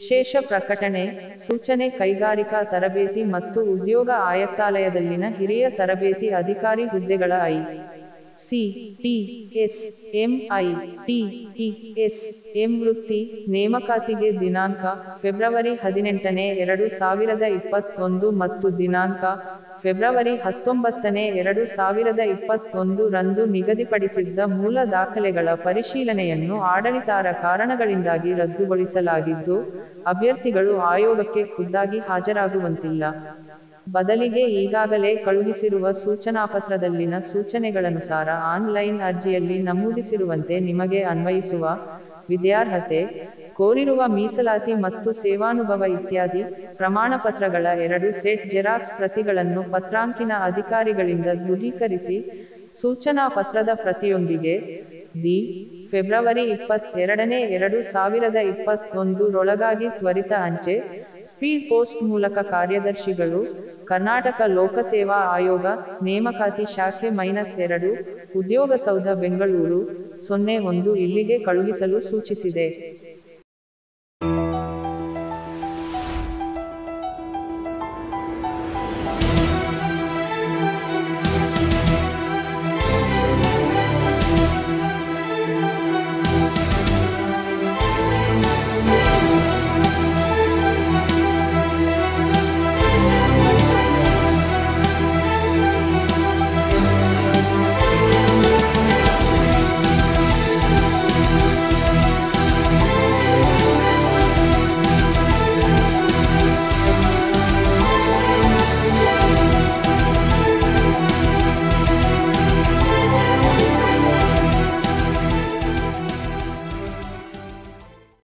ವಿಶೇಷ ಪ್ರಕಟಣೆ ಸೂಚನೆ ಕೈಗಾರಿಕಾ ತರಬೇತಿ ಮತ್ತು ಉದ್ಯೋಗ ಆಯುಕ್ತಾಲಯದಲ್ಲಿನ ಹಿರಿಯ ತರಬೇತಿ ಅಧಿಕಾರಿ ಹುದ್ದೆಗಳ I C T S M I T E S M ವೃತ್ತಿ ನೇಮಕಾತಿಗೆ ದಿನಾಂಕ ಫೆಬ್ರವರಿ ಹದಿನೆಂಟನೇ ಎರಡು ಸಾವಿರದ ಇಪ್ಪತ್ತೊಂದು ಮತ್ತು ದಿನಾಂಕ ಫೆಬ್ರವರಿ ಹತ್ತೊಂಬತ್ತನೇ ಎರಡು ಸಾವಿರದ ಇಪ್ಪತ್ತೊಂದು ರಂದು ನಿಗದಿಪಡಿಸಿದ್ದ ಮೂಲ ದಾಖಲೆಗಳ ಪರಿಶೀಲನೆಯನ್ನು ಆಡಳಿತಾರ ಕಾರಣಗಳಿಂದಾಗಿ ರದ್ದುಗೊಳಿಸಲಾಗಿದ್ದು ಅಭ್ಯರ್ಥಿಗಳು ಆಯೋಗಕ್ಕೆ ಖುದ್ದಾಗಿ ಹಾಜರಾಗುವಂತಿಲ್ಲ ಬದಲಿಗೆ ಈಗಾಗಲೇ ಕಳುಹಿಸಿರುವ ಸೂಚನಾಪತ್ರದಲ್ಲಿನ ಸೂಚನೆಗಳನುಸಾರ ಆನ್ಲೈನ್ ಅರ್ಜಿಯಲ್ಲಿ ನಮೂದಿಸಿರುವಂತೆ ನಿಮಗೆ ಅನ್ವಯಿಸುವ ವಿದ್ಯಾರ್ಹತೆ ಕೋರಿರುವ ಮೀಸಲಾತಿ ಮತ್ತು ಸೇವಾನುಭವ ಇತ್ಯಾದಿ ಪ್ರಮಾಣಪತ್ರಗಳ ಎರಡು ಸೆಟ್ ಜೆರಾಕ್ಸ್ ಪ್ರತಿಗಳನ್ನು ಪತ್ರಾಂಕಿನ ಅಧಿಕಾರಿಗಳಿಂದ ದೃಢೀಕರಿಸಿ ಸೂಚನಾ ಪತ್ರದ ಪ್ರತಿಯೊಂದಿಗೆ ದಿ ಫೆಬ್ರವರಿ ಇಪ್ಪತ್ತೆರಡನೇ ಎರಡು ಸಾವಿರದ ಇಪ್ಪತ್ತೊಂದು ರೊಳಗಾಗಿ ತ್ವರಿತ ಅಂಚೆ ಸ್ಪೀಡ್ ಪೋಸ್ಟ್ ಮೂಲಕ ಕಾರ್ಯದರ್ಶಿಗಳು ಕರ್ನಾಟಕ ಲೋಕಸೇವಾ ಆಯೋಗ ನೇಮಕಾತಿ ಶಾಖೆ ಮೈನಸ್ ಎರಡು ಉದ್ಯೋಗ ಸೌಧ ಬೆಂಗಳೂರು ಸೊನ್ನೆ ಒಂದು ಇಲ್ಲಿಗೆ ಕಳುಹಿಸಲು ಸೂಚಿಸಿದೆ